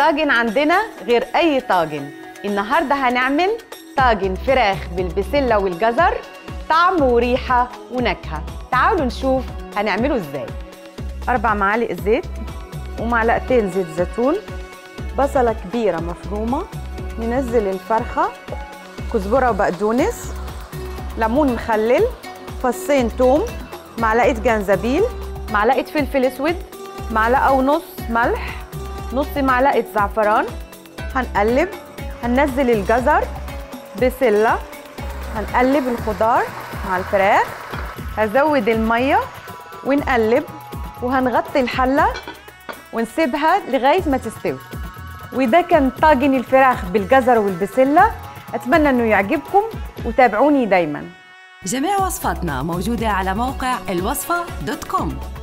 الطاجن عندنا غير أي طاجن النهاردة هنعمل طاجن فراخ بالبسلة والجزر طعم وريحة ونكهة تعالوا نشوف هنعمله ازاي أربع معالق زيت ومعلقتين زيت زيتون بصلة كبيرة مفرومة ننزل الفرخة كزبرة وبقدونس ليمون مخلل فصين توم معلقة جنزبيل معلقة فلفل اسود معلقة ونص ملح نص معلقة زعفران هنقلب هننزل الجزر بسلة هنقلب الخضار مع الفراخ هزود المية ونقلب وهنغطي الحلة ونسيبها لغاية ما تستوي وده كان طاجن الفراخ بالجزر والبسلة أتمنى أنه يعجبكم وتابعوني دايماً جميع وصفاتنا موجودة على موقع الوصفة دوت كوم